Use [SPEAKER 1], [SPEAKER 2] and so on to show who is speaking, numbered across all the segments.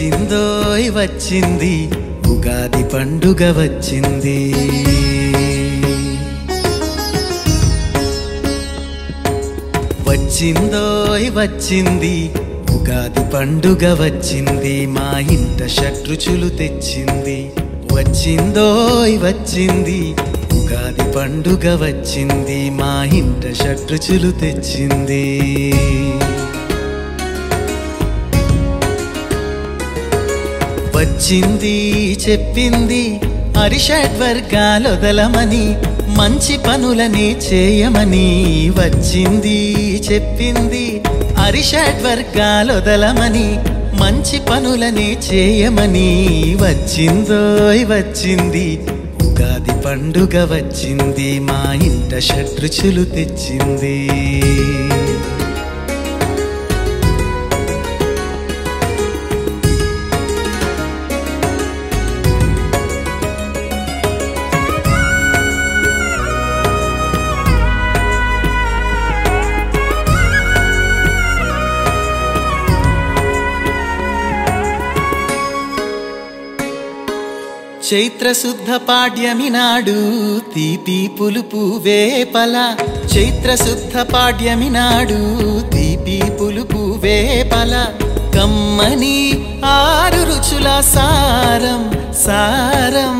[SPEAKER 1] వచ్చిందోయ్ వచ్చింది ఉగాది పండుగ వచ్చింది వచ్చిందోయ్ వచ్చింది ఉగాది పండుగ వచ్చింది మా ఇంట షట్రుచులు తెచ్చింది వచ్చిందోయ్ వచ్చింది ఉగాది పండుగ వచ్చింది మా ఇంట షట్రుచులు తెచ్చింది వచ్చింది చెప్పింది అరిషడ్వర్గాలొదలమని మంచి పనులని చేయమని వచ్చింది చెప్పింది అరిషడ్వర్గాలొదలమని మంచి పనులని చేయమని వచ్చిందోయ్ వచ్చింది ఉగాది పండుగ వచ్చింది మా ఇంట షట్రుచులు తెచ్చింది చైత్రశుద్ధ పాడ్యమి నాడు తీపి పులుపు వేపల చైత్రశుద్ధ పాడ్యమి నాడు తీపి పులుపు వేపల కమ్మని ఆరు రుచుల సారం సారం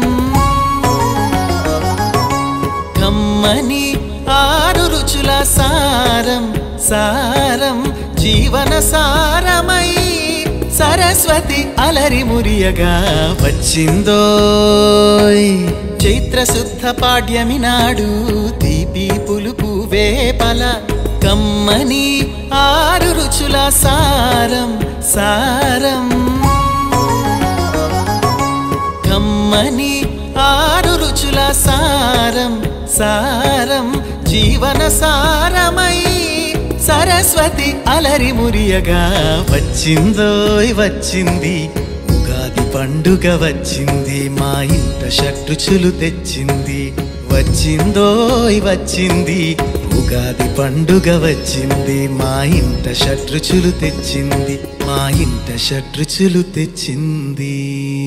[SPEAKER 1] కమ్మని ఆరు రుచుల సారం సారం జీవన సారమై సరస్వతి అలరి మురియగా వచ్చిందోయ్ చైత్ర శుద్ధ పాడ్యమి నాడు తీపి పులుపు వేపల కమ్మని ఆరు రుచుల సారం సారం కమ్మని ఆరు రుచుల సారం సారం జీవన సారమై సరస్వతి అలరి మురియగా వచ్చిందోయ్ వచ్చింది ఉగాది పండుగ వచ్చింది మా ఇంట షట్రుచులు తెచ్చింది వచ్చిందోయ్ వచ్చింది ఉగాది పండుగ వచ్చింది మా ఇంట షట్రుచులు తెచ్చింది మా ఇంట షట్రుచులు తెచ్చింది